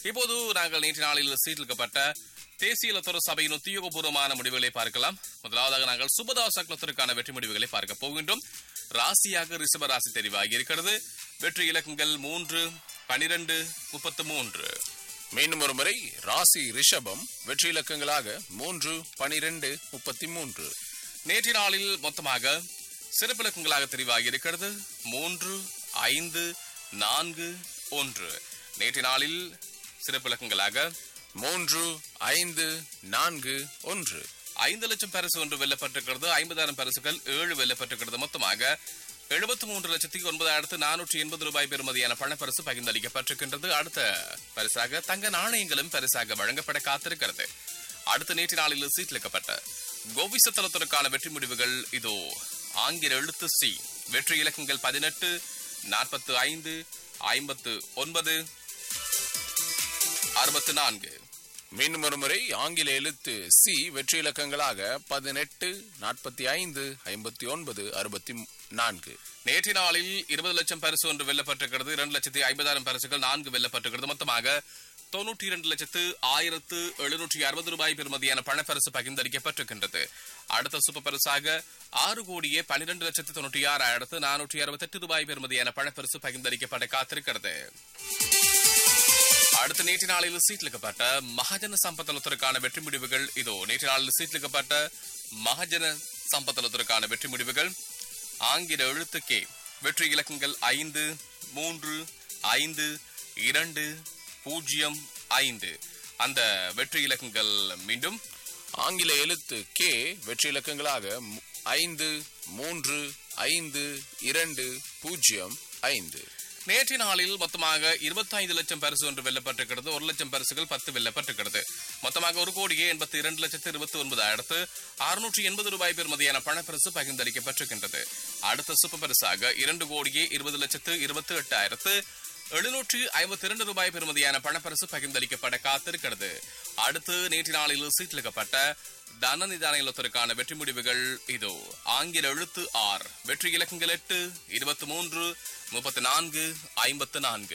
இப்போது நாங்கள் நேற்று நாளில் சீட்டிலிக்கப்பட்ட தேசிய லத்தர சபையின் உத்தியோகபூர்வமான முடிவுகளை பார்க்கலாம் முதலாவதாக நாங்கள் சுபதாஸ் அக்னத்திற்கான வெற்றி முடிவுகளை பார்க்க போகின்றோம் ராசியாக ரிஷப ராசி தெரிவாகி இருக்கிறது வெற்றி இலக்கங்கள் மூன்று பனிரெண்டு முப்பத்து மூன்று மீண்டும் ஒரு முறை ராசி ரிஷபம் வெற்றி இலக்கங்களாக மூன்று பனிரெண்டு முப்பத்தி மூன்று நேற்று நாளில் மொத்தமாக சிறப்பு இலக்கங்களாக தெரிவாகி இருக்கிறது மூன்று ஐந்து நான்கு ஒன்று நேற்று நாளில் சிறப்பு இலக்கங்களாக மூன்று ஐந்து நான்கு ஒன்று ஐந்து லட்சம் பரிசு ஒன்று வெல்லப்பட்டிருக்கிறது ஐம்பதாயிரம் பரிசுகள் ஏழு வெல்லப்பட்டிருக்கிறது மொத்தமாக எழுபத்தி மூன்று லட்சத்தி ஒன்பதாயிரத்து நானூற்றி எண்பது ரூபாய் பெறுமதியான பணப்பரிசு பகிர்ந்தளிக்கப்பட்டிருக்கின்றது அடுத்த பரிசாக தங்க நாணயங்களும் பரிசாக வழங்கப்பட காத்திருக்கிறது அடுத்த நேற்று நாளில் சீட்டிலிக்கப்பட்ட கோவிச தளத்திற்கான வெற்றி முடிவுகள் இதோ ஆங்கில எழுத்து சி வெற்றி இலக்கங்கள் பதினெட்டு நாற்பத்து ஐந்து ஐம்பத்து ஒன்பது அறுபத்து நான்கு மீண்டும் ஒரு முறை ஆங்கில எழுத்து சி வெற்றி இலக்கங்களாக பதினெட்டு நாற்பத்தி ஐந்து ஐம்பத்தி ஒன்பது அறுபத்தி நான்கு நேற்று நாளில் இருபது லட்சம் பரிசு ஒன்று வெல்லப்பட்டிருக்கிறது இரண்டு லட்சத்தி ஐம்பதாயிரம் பரிசுகள் நான்கு வெல்லப்பட்டிருக்கிறது மொத்தமாக தொன்னூற்றி இரண்டு லட்சத்து ஆயிரத்து எழுநூற்றி அறுபது ரூபாய் பெறுமதியான பணப்பரிசு பகிர்ந்தளிக்கப்பட்டிருக்கின்றது அடுத்த சூப்பர் பரிசாக ஆறு கோடியே பன்னிரண்டு லட்சத்து தொண்ணூற்றி ஆறாயிரத்து நானூற்றி அறுபத்தெட்டு ரூபாய் பெறுமதியான பணப்பரிசு பகிர்ந்தளிக்கப்பட காத்திருக்கிறது அடுத்த நேற்று நாளில் சீட்லிக்கப்பட்ட மகஜன சம்பத்தலத்திற்கான வெற்றி முடிவுகள் இதோ நேற்று நாளில் சீட்லிக்கப்பட்ட மகஜன சம்பத்தலத்திற்கான வெற்றி முடிவுகள் ஆங்கில எழுத்து கே வெற்றி இலக்கங்கள் ஐந்து மூன்று ஐந்து இரண்டு பூஜ்ஜியம் ஐந்து அந்த வெற்றி இலக்கங்கள் மீண்டும் ஆங்கில எழுத்து கே வெற்றி இலக்கங்களாக மு- ஐந்து மூன்று ஐந்து இரண்டு பூஜ்ஜியம் ஐந்து நேற்று நாளில் மொத்தமாக 25 லட்சம் பரிசு ஒன்று வெல்லப்பட்டிருக்கிறது ஒரு லட்சம் பரிசுகள் பத்து வெல்லப்பட்டிருக்கிறது மொத்தமாக ஒரு கோடியே எண்பத்தி இரண்டு லட்சத்து இருபத்தி ஒன்பதாயிரத்து அறுநூற்றி எண்பது ரூபாய் பெறுமதியான பணப்பரிசு பகிர்ந்தளிக்கப்பட்டிருக்கின்றது அடுத்த சூப்பர் பரிசாக இரண்டு கோடியே இருபது லட்சத்து இருபத்தி எட்டாயிரத்து எழுநூற்று ஐம்பத்தி இரண்டு ரூபாய் பெறுமதியான பணப்பரிசு பகிர்ந்தளிக்கப்பட காத்திருக்கிறது அடுத்து நேற்று நாளில் சீட்டிலிக்கப்பட்ட தன நிதான இல்லத்திற்கான வெற்றி முடிவுகள் இதோ ஆங்கில எழுத்து ஆர் வெற்றி இலக்கங்கள் எட்டு இருபத்தி மூன்று முப்பத்தி நான்கு ஐம்பத்து நான்கு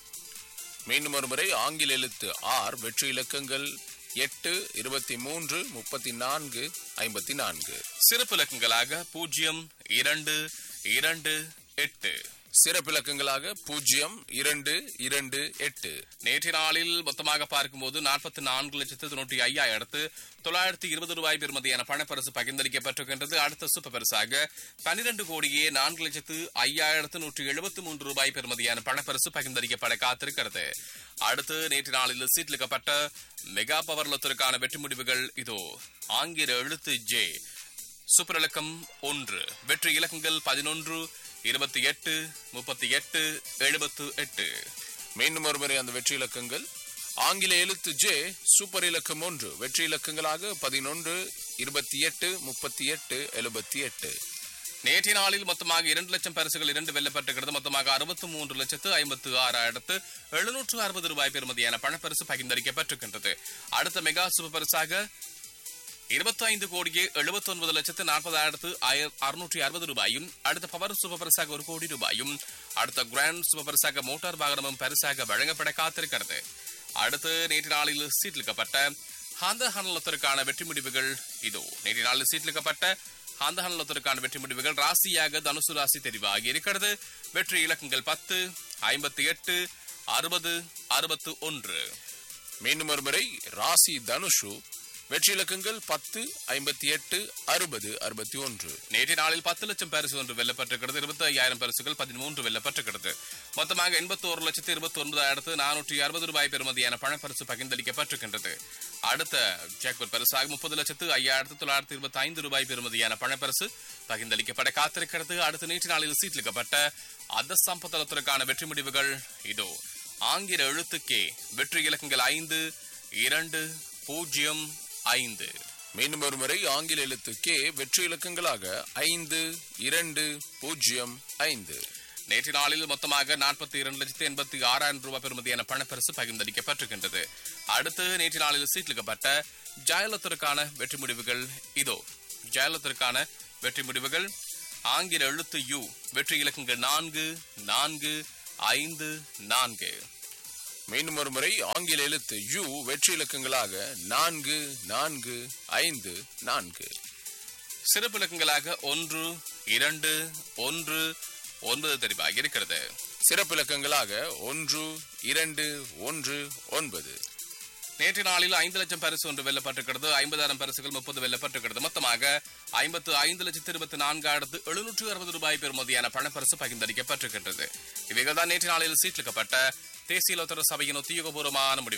மீண்டும் ஒரு முறை ஆங்கில எழுத்து ஆர் வெற்றி இலக்கங்கள் எட்டு இருபத்தி மூன்று முப்பத்தி நான்கு ஐம்பத்தி நான்கு சிறப்பு இலக்கங்களாக பூஜ்ஜியம் இரண்டு இரண்டு எட்டு சிறப்பு இலக்கங்களாக பூஜ்ஜியம் இரண்டு இரண்டு எட்டு நேற்று நாளில் மொத்தமாக பார்க்கும்போது நாற்பத்தி நான்கு லட்சத்து தொண்ணூற்றி ஐயாயிரத்து தொள்ளாயிரத்தி இருபது ரூபாய் பெறுமதியான பணப்பரிசு பகிர்ந்தளிக்கப்பட்டிருக்கின்றது அடுத்த சூப்பர் பரிசாக பன்னிரண்டு கோடியே நான்கு லட்சத்து ஐயாயிரத்து நூற்றி எழுபத்தி மூன்று ரூபாய் பெறுமதியான பணப்பரிசு பகிர்ந்தளிக்கப்பட காத்திருக்கிறது அடுத்து நேற்று நாளில் சீட்லிக்கப்பட்ட மெகா பவர் லொத்திற்கான வெற்றி முடிவுகள் இதோ ஆங்கில எழுத்து ஜே சூப்பர் இலக்கம் ஒன்று வெற்றி இலக்கங்கள் பதினொன்று இருபத்தி எட்டு முப்பத்தி எட்டு எழுபத்து எட்டு மீண்டும் ஒரு முறை அந்த வெற்றி இலக்கங்கள் ஆங்கில எழுத்து ஜே சூப்பர் இலக்கம் ஒன்று வெற்றி இலக்கங்களாக பதினொன்று இருபத்தி எட்டு முப்பத்தி எட்டு எழுபத்தி எட்டு நேற்றைய நாளில் மொத்தமாக இரண்டு லட்சம் பரிசுகள் இரண்டு வெல்லப்பட்டிருக்கிறது மொத்தமாக அறுபத்தி மூன்று லட்சத்து ஐம்பத்து ஆறாயிரத்து எழுநூற்று அறுபது ரூபாய் பெறுமதியான பணப்பரிசு பகிர்ந்தளிக்கப்பட்டிருக்கின்றது அடுத்த மெகா சூப்பர் பரிசாக இருபத்தி ஐந்து கோடியே எழுபத்தி ஒன்பது லட்சத்து நாற்பதாயிரத்து அறுநூற்றி அறுபது ரூபாயும் அடுத்த பவர் சூப்பர் பரிசாக ஒரு கோடி ரூபாயும் அடுத்த கிராண்ட் சூப்பர் பரிசாக மோட்டார் வாகனமும் பரிசாக வழங்கப்பட காத்திருக்கிறது அடுத்து நேற்று நாளில் சீட்லிக்கப்பட்ட ஹாந்த ஹனலத்திற்கான வெற்றி முடிவுகள் இதோ நேற்று நாளில் சீட்லிக்கப்பட்ட ஹாந்த ஹனலத்திற்கான வெற்றி முடிவுகள் ராசியாக தனுசு ராசி தெரிவாகி இருக்கிறது வெற்றி இலக்கங்கள் பத்து ஐம்பத்தி எட்டு அறுபது அறுபத்து ஒன்று மீண்டும் ஒரு முறை ராசி தனுஷு வெற்றி இலக்கங்கள் பத்து ஐம்பத்தி எட்டு அறுபது அறுபத்தி ஒன்று நேற்றைய நாளில் பத்து லட்சம் பரிசு ஒன்று வெல்லப்பட்டிருக்கிறது இருபத்தி ஐயாயிரம் பரிசுகள் பதிமூன்று வெல்லப்பட்டிருக்கிறது மொத்தமாக எண்பத்தி ஒரு லட்சத்து இருபத்தி ஒன்பதாயிரத்து நானூற்றி அறுபது ரூபாய் பெறுமதியான பணப்பரிசு பகிர்ந்தளிக்கப்பட்டிருக்கின்றது அடுத்த ஜாக்பர் பரிசாக முப்பது லட்சத்து ஐயாயிரத்து தொள்ளாயிரத்து இருபத்தி ஐந்து ரூபாய் பெறுமதியான பணப்பரிசு பகிர்ந்தளிக்கப்பட காத்திருக்கிறது அடுத்த நேற்று நாளில் சீட்லிக்கப்பட்ட அத சம்பத்தலத்திற்கான வெற்றி முடிவுகள் இதோ ஆங்கில எழுத்து கே வெற்றி இலக்கங்கள் ஐந்து இரண்டு பூஜ்ஜியம் ஐந்து மீண்டும் ஒரு முறை ஆங்கில எழுத்து கே வெற்றி இலக்கங்களாக ஐந்து இரண்டு பூஜ்ஜியம் ஐந்து நேற்று நாளில் மொத்தமாக நாற்பத்தி இரண்டு லட்சத்து எண்பத்தி ஆறாயிரம் ரூபாய் பெறுமதியான பணப்பரிசு பகிர்ந்தளிக்கப்பட்டிருக்கின்றது அடுத்து நேற்று நாளில் சீட்லிக்கப்பட்ட ஜாயலத்திற்கான வெற்றி முடிவுகள் இதோ ஜாயலத்திற்கான வெற்றி முடிவுகள் ஆங்கில எழுத்து யு வெற்றி இலக்கங்கள் நான்கு நான்கு ஐந்து நான்கு மீண்டும் ஒரு முறை ஆங்கில எழுத்து யு வெற்றி இலக்கங்களாக நான்கு நான்கு ஐந்து நான்கு சிறப்பு இலக்கங்களாக ஒன்று இரண்டு ஒன்று ஒன்பது தெரிவாக இருக்கிறது சிறப்பு இலக்கங்களாக ஒன்று இரண்டு ஒன்று ஒன்பது நேற்று நாளில் ஐந்து லட்சம் பரிசு ஒன்று வெல்லப்பட்டிருக்கிறது ஐம்பதாயிரம் பரிசுகள் முப்பது வெல்லப்பட்டிருக்கிறது மொத்தமாக ஐம்பத்து ஐந்து லட்சத்து இருபத்தி நான்காயிரத்து எழுநூற்று அறுபது ரூபாய் பெறுமதியான பணப்பரிசு பகிர்ந்தளிக்கப்பட்டிருக்கின்றது இவைகள் தான் நேற்று நாளில் சீட்டிலிக்கப்பட்ட தேசிய லோத்தர சபையின் உத்தியோகபூர்வமான முடிவு